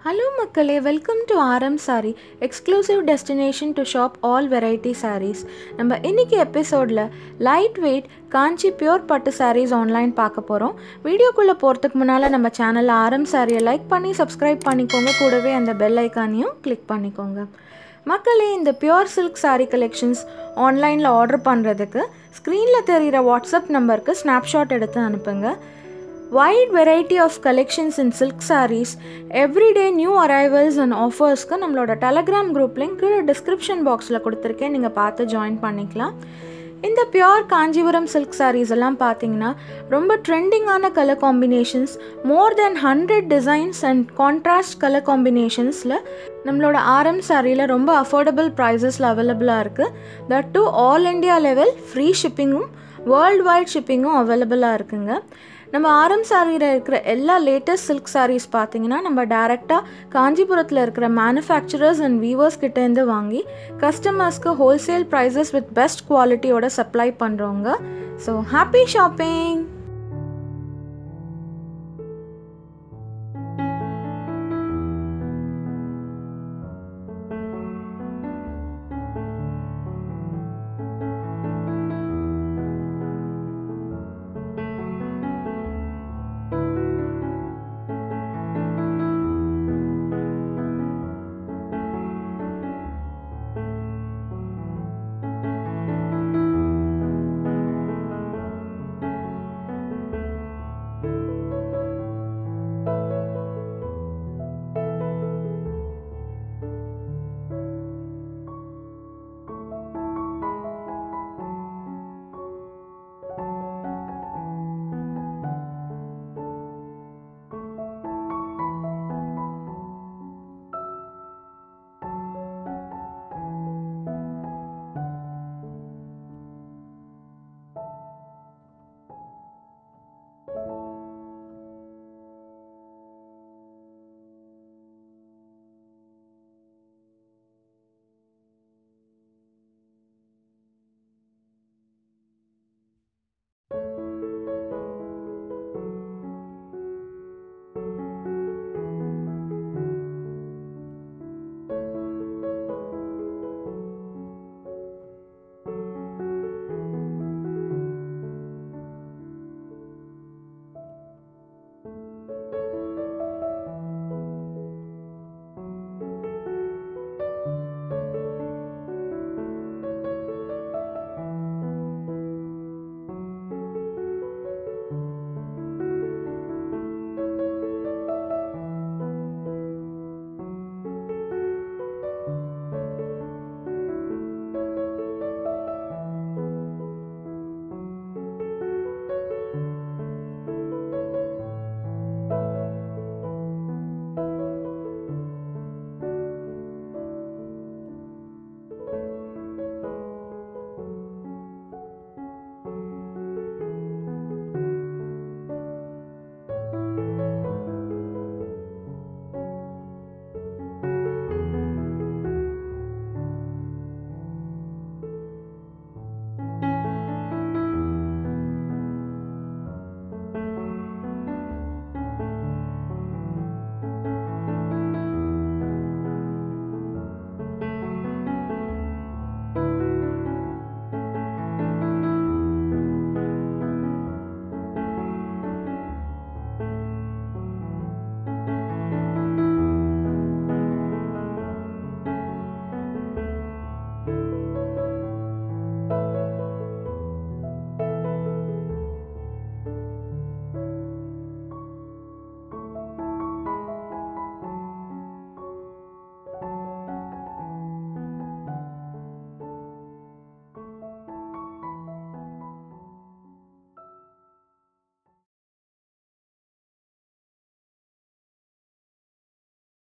hello மக்களே welcome to R M saree exclusive destination to shop all variety sarees நம்ம இன்னைக்கு எபிசோடில் லைட் வெயிட் காஞ்சி பியூர் பட்டு sarees ஆன்லைன் பார்க்க போகிறோம் வீடியோக்குள்ளே போகிறதுக்கு முன்னால் நம்ம சேனலில் ஆர்எம் சாரியை லைக் பண்ணி சப்ஸ்கிரைப் பண்ணிக்கோங்க கூடவே அந்த பெல் ஐக்கானையும் கிளிக் பண்ணிக்கோங்க மக்களே இந்த பியூர் சில்க் saree கலெக்ஷன்ஸ் ஆன்லைனில் ஆர்டர் பண்ணுறதுக்கு ஸ்க்ரீனில் தெரிகிற வாட்ஸ்அப் நம்பருக்கு ஸ்னாப்ஷாட் எடுத்து அனுப்புங்க wide variety of collections in silk sarees everyday new arrivals and ஆஃபர்ஸ்க்கு நம்மளோட டெலகிராம் குரூப் லிங்க் கீழே டிஸ்கிரிப்ஷன் பாக்ஸில் கொடுத்துருக்கேன் நீங்கள் பார்த்து ஜாயின் பண்ணிக்கலாம் இந்த பியோர் காஞ்சிபுரம் சில்க் sarees எல்லாம் பார்த்தீங்கன்னா ரொம்ப ட்ரெண்டிங்கான colour combinations more than hundred designs and contrast colour காம்பினேஷன்ஸில் நம்மளோட ஆர்எம் சாரியில் ரொம்ப அஃபோர்டபுள் ப்ரைஸஸில் அவைலபிளாக இருக்குது that too all India level free ஷிப்பிங்கும் வேர்ல்டு வைட் ஷிப்பிங்கும் அவைலபிளாக இருக்குங்க நம்ம ஆரம் சாரியில் இருக்கிற எல்லா லேட்டஸ்ட் சில்க் சாரீஸ் பார்த்தீங்கன்னா நம்ம டேரெக்டாக காஞ்சிபுரத்தில் இருக்கிற மேனுஃபேக்சரர்ஸ் அண்ட் வீவர்ஸ் கிட்டேருந்து வாங்கி கஸ்டமர்ஸ்க்கு ஹோல்சேல் ப்ரைஸஸ் வித் பெஸ்ட் குவாலிட்டியோட சப்ளை பண்ணுறோங்க ஸோ ஹாப்பி ஷாப்பிங்